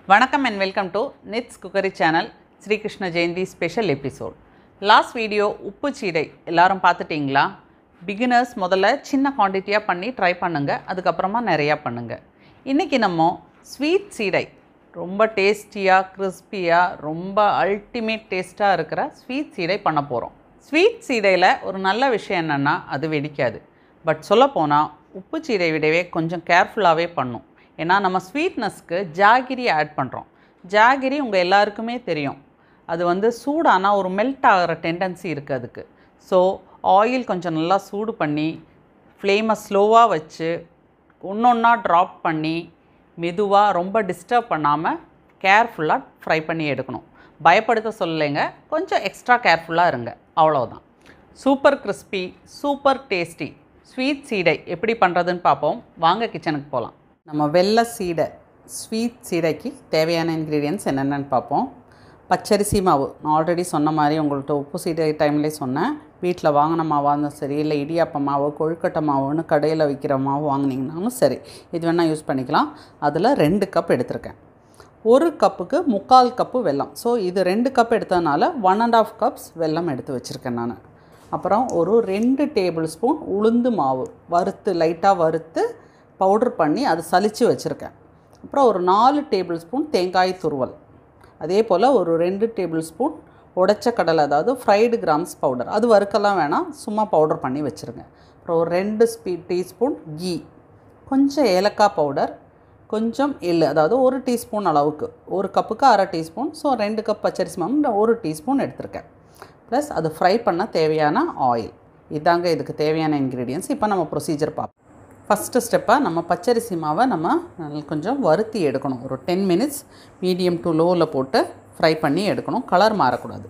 வணக்கம் and welcome to Nits cookery channel Srikrishna Jayanthi special episode last video உப்பு சீடை எல்லாரும் பார்த்துட்டிங்களா பிகினர்ஸ் முதல்ல சின்ன குவான்டிட்டியாக பண்ணி ட்ரை பண்ணுங்க அதுக்கப்புறமா நிறையா பண்ணுங்க இன்றைக்கி நம்ம ஸ்வீட் சீடை ரொம்ப டேஸ்டியாக கிறிஸ்பியாக ரொம்ப அல்டிமேட் டேஸ்ட்டாக இருக்கிற ஸ்வீட் சீடை பண்ண போகிறோம் ஸ்வீட் சீடையில் ஒரு நல்ல விஷயம் என்னென்னா அது வெடிக்காது பட் சொல்லப்போனால் உப்பு சீடை விடவே கொஞ்சம் கேர்ஃபுல்லாகவே பண்ணும் ஏன்னா நம்ம ஸ்வீட்னஸ்க்கு ஜாகிரி ஆட் பண்ணுறோம் ஜாகிரி உங்கள் எல்லாருக்குமே தெரியும் அது வந்து சூடானா ஒரு மெல்ட் ஆகிற டெண்டன்சி இருக்குது அதுக்கு ஸோ ஆயில் கொஞ்சம் நல்லா சூடு பண்ணி ஃப்ளேமை ஸ்லோவாக வச்சு ஒன்று ஒன்றா ட்ராப் பண்ணி மெதுவாக ரொம்ப டிஸ்டர்ப் பண்ணாமல் கேர்ஃபுல்லாக ஃப்ரை பண்ணி எடுக்கணும் பயப்படுத்த சொல்லலைங்க கொஞ்சம் எக்ஸ்ட்ரா கேர்ஃபுல்லாக இருங்க அவ்வளோதான் super crispy super tasty sweet சீடை எப்படி பண்ணுறதுன்னு பார்ப்போம் வாங்க கிச்சனுக்கு போகலாம் நம்ம வெள்ளை சீடை ஸ்வீட் சீடைக்கு தேவையான இன்க்ரீடியன்ஸ் என்னென்னு பார்ப்போம் பச்சரிசி மாவு நான் ஆல்ரெடி சொன்ன மாதிரி உங்கள்கிட்ட உப்பு சீடை டைம்லேயே சொன்னேன் வீட்டில் வாங்கின மாவாக இருந்தாலும் சரி இல்லை இடியாப்ப மாவு கொழுக்கட்டை மாவுன்னு கடையில் விற்கிற மாவு வாங்கினீங்கனாலும் சரி இது வேணால் யூஸ் பண்ணிக்கலாம் அதில் ரெண்டு கப் எடுத்திருக்கேன் ஒரு கப்புக்கு முக்கால் கப்பு வெல்லம் ஸோ இது ரெண்டு கப் எடுத்ததுனால ஒன் அண்ட் ஆஃப் கப்ஸ் வெல்லம் எடுத்து வச்சுருக்கேன் நான் அப்புறம் ஒரு ரெண்டு டேபிள் ஸ்பூன் உளுந்து மாவு வறுத்து லைட்டாக வறுத்து பவுட்ரு பண்ணி அது சலித்து வச்சுருக்கேன் அப்புறம் ஒரு நாலு டேபிள் ஸ்பூன் தேங்காய் துருவல் அதே போல் ஒரு ரெண்டு டேபிள் ஸ்பூன் உடைச்ச கடலை அதாவது ஃப்ரைடு கிராம்ஸ் பவுடர் அது வறுக்கலாம் வேணாம் சும்மா பவுடர் பண்ணி வச்சுருங்க அப்புறம் ஒரு ரெண்டு ஸ்பீ டீஸ்பூன் கீ கொஞ்சம் ஏலக்காய் பவுடர் கொஞ்சம் எள்ளு அதாவது ஒரு டீஸ்பூன் அளவுக்கு ஒரு கப்புக்கு அரை டீஸ்பூன் ஸோ ரெண்டு கப் பச்சரிசி மாவு ஒரு டீஸ்பூன் எடுத்திருக்கேன் ப்ளஸ் அது ஃப்ரை பண்ண தேவையான ஆயில் இதாங்க இதுக்கு தேவையான இன்க்ரீடியன்ஸ் இப்போ நம்ம ப்ரொசீஜர் பார்ப்போம் ஃபஸ்ட்டு ஸ்டெப்பாக நம்ம பச்சரிசி மாவை நம்ம நல்லா கொஞ்சம் வறுத்தி எடுக்கணும் ஒரு டென் மினிட்ஸ் மீடியம் டு லோவில் போட்டு ஃப்ரை பண்ணி எடுக்கணும் கலர் மாறக்கூடாது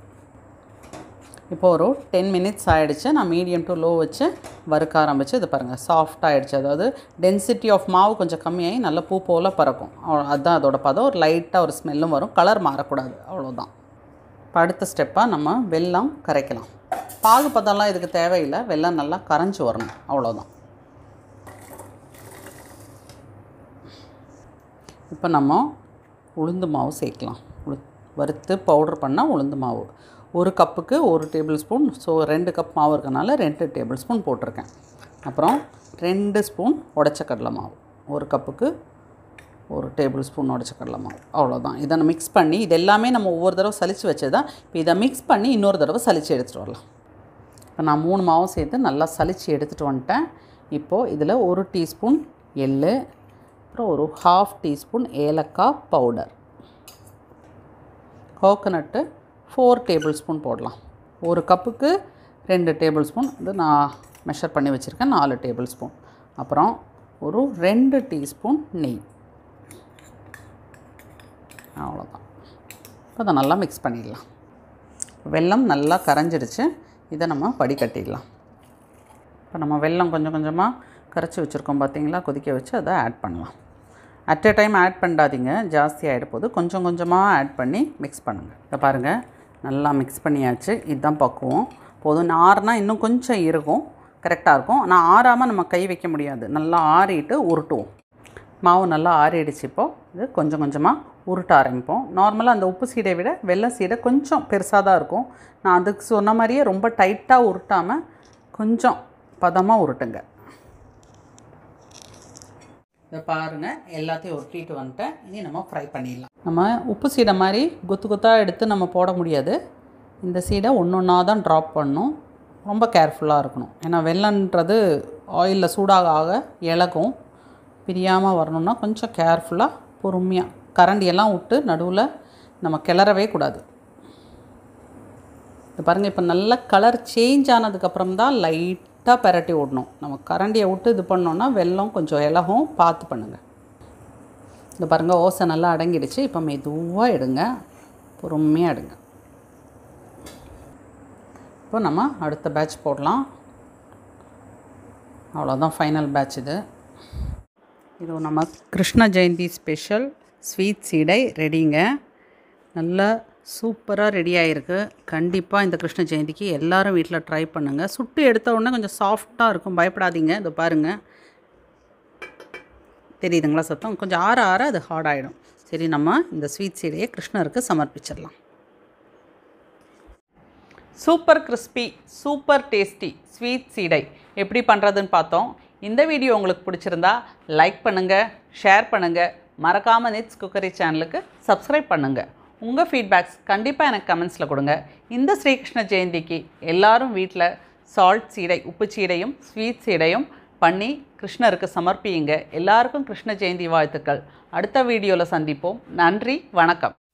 இப்போ ஒரு டென் மினிட்ஸ் ஆகிடுச்சு நான் மீடியம் டு லோ வச்சு வறுக்க ஆரம்பித்து இது பாருங்கள் சாஃப்ட் ஆகிடுச்சு அதாவது டென்சிட்டி ஆஃப் மாவு கொஞ்சம் கம்மியாகி நல்ல பூ போல் பறக்கும் அவ்வளோ அதுதான் அதோட பதம் ஒரு லைட்டாக ஒரு ஸ்மெல்லும் வரும் கலர் மாறக்கூடாது அவ்வளோதான் இப்போ அடுத்த ஸ்டெப்பாக நம்ம வெல்லம் கரைக்கலாம் பாகு பதம்லாம் இதுக்கு தேவையில்லை வெல்லம் நல்லா கரைஞ்சி வரணும் அவ்வளோதான் இப்போ நம்ம உளுந்து மாவு சேர்க்கலாம் உளு வறுத்து பவுட்ரு பண்ணால் உளுந்து மாவு ஒரு கப்புக்கு ஒரு டேபிள் ஸ்பூன் ஸோ ரெண்டு கப் மாவு இருக்கனால ரெண்டு டேபிள் ஸ்பூன் போட்டிருக்கேன் அப்புறம் ரெண்டு ஸ்பூன் உடச்ச கடலை மாவு ஒரு கப்புக்கு ஒரு டேபிள் ஸ்பூன் உடச்ச கடலை மாவு அவ்வளோதான் இதை மிக்ஸ் பண்ணி இது எல்லாமே நம்ம ஒவ்வொரு தடவை சலித்து வச்சது தான் இப்போ இதை மிக்ஸ் பண்ணி இன்னொரு தடவை சலித்து எடுத்துகிட்டு வரலாம் இப்போ நான் மூணு மாவும் சேர்த்து நல்லா சலித்து எடுத்துகிட்டு வந்துட்டேன் இப்போது இதில் ஒரு டீஸ்பூன் எள் அப்புறம் ஒரு ஹாஃப் டீஸ்பூன் ஏலக்காய் powder coconut four table spoon போடலாம் ஒரு கப்புக்கு ரெண்டு டேபிள் ஸ்பூன் இது நான் மெஷர் பண்ணி வச்சுருக்கேன் நாலு டேபிள் ஸ்பூன் அப்புறம் ஒரு ரெண்டு டீஸ்பூன் நெய் அவ்வளோதான் இப்போ அதை நல்லா மிக்ஸ் பண்ணிடலாம் வெல்லம் நல்லா கரைஞ்சிடுச்சு இதை நம்ம வடிகட்டிடலாம் இப்போ நம்ம வெல்லம் கொஞ்சம் கொஞ்சமாக கரைச்சி வச்சுருக்கோம் பார்த்தீங்களா கொதிக்க வச்சு அதை ஆட் பண்ணலாம் அட் எ டைம் ஆட் பண்ணாதீங்க ஜாஸ்தி ஆகிட போது கொஞ்சம் கொஞ்சமாக ஆட் பண்ணி மிக்ஸ் பண்ணுங்கள் இதை பாருங்கள் நல்லா மிக்ஸ் பண்ணியாச்சு இதுதான் பக்குவம் போதும் ஆறுனா இன்னும் கொஞ்சம் இருக்கும் கரெக்டாக இருக்கும் ஆனால் ஆறாமல் நம்ம கை வைக்க முடியாது நல்லா ஆறிட்டு உருட்டுவோம் மாவு நல்லா ஆறிடுச்சு இப்போது இது கொஞ்சம் கொஞ்சமாக உருட்ட ஆரம்பிப்போம் நார்மலாக அந்த உப்பு சீடை விட வெள்ளை சீடை கொஞ்சம் பெருசாக தான் இருக்கும் நான் அதுக்கு சொன்ன மாதிரியே ரொம்ப டைட்டாக உருட்டாமல் கொஞ்சம் பதமாக உருட்டுங்க இதை பாருங்கள் எல்லாத்தையும் உருட்டிட்டு வந்துட்டேன் இனி நம்ம ஃப்ரை பண்ணிடலாம் நம்ம உப்பு சீடை மாதிரி கொத்து கொத்தாக எடுத்து நம்ம போட முடியாது இந்த சீடை ஒன்று ஒன்றா தான் ட்ராப் பண்ணணும் ரொம்ப கேர்ஃபுல்லாக இருக்கணும் ஏன்னா வெள்ளன்றது ஆயிலில் சூடாக ஆக இலகும் பிரியாமல் வரணும்னா கொஞ்சம் கேர்ஃபுல்லாக பொறுமையாக கரண்டியெல்லாம் விட்டு நடுவில் நம்ம கிளறவே கூடாது இது பாருங்கள் இப்போ நல்ல கலர் சேஞ்ச் ஆனதுக்கப்புறம் தான் லைட்டாக பெரட்டி விடணும் நம்ம கரண்டியை விட்டு இது பண்ணோன்னா வெல்லம் கொஞ்சம் இலகும் பார்த்து பண்ணுங்கள் இந்த பாருங்கள் ஓசை நல்லா அடங்கிடுச்சு இப்போ மெதுவாக எடுங்க பொறுமையாக எடுங்க இப்போ நம்ம அடுத்த பேட்ச் போடலாம் அவ்வளோதான் ஃபைனல் பேட்ச் இது இது நம்ம கிருஷ்ண ஜெயந்தி ஸ்பெஷல் ஸ்வீட் சீடை ரெடிங்க நல்ல சூப்பராக ரெடி ஆகிருக்கு கண்டிப்பாக இந்த கிருஷ்ண ஜெயந்திக்கு எல்லாரும் வீட்டில் ட்ரை பண்ணுங்கள் சுட்டு எடுத்த உடனே கொஞ்சம் சாஃப்டாக இருக்கும் பயப்படாதீங்க இதை பாருங்கள் தெரியுதுங்களா சத்தம் கொஞ்சம் ஆற ஆற அது ஹார்ட் ஆகிடும் சரி நம்ம இந்த ஸ்வீட் சீடையை கிருஷ்ணருக்கு சமர்ப்பிச்சிடலாம் super crispy super tasty sweet சீடை எப்படி பண்ணுறதுன்னு பார்த்தோம் இந்த வீடியோ உங்களுக்கு பிடிச்சிருந்தா லைக் பண்ணுங்கள் ஷேர் பண்ணுங்கள் மறக்காமல் நிட்ஸ் குக்கரி சேனலுக்கு சப்ஸ்கிரைப் பண்ணுங்கள் உங்கள் ஃபீட்பேக்ஸ் கண்டிப்பாக எனக்கு கமெண்ட்ஸில் கொடுங்க இந்த ஸ்ரீகிருஷ்ண ஜெயந்திக்கு எல்லாரும் வீட்டில் சால்ட் சீடை உப்பு சீடையும் ஸ்வீட் சீடையும் பண்ணி கிருஷ்ணருக்கு சமர்ப்பியுங்க எல்லாருக்கும் கிருஷ்ண ஜெயந்தி வாழ்த்துக்கள் அடுத்த வீடியோவில் சந்திப்போம் நன்றி வணக்கம்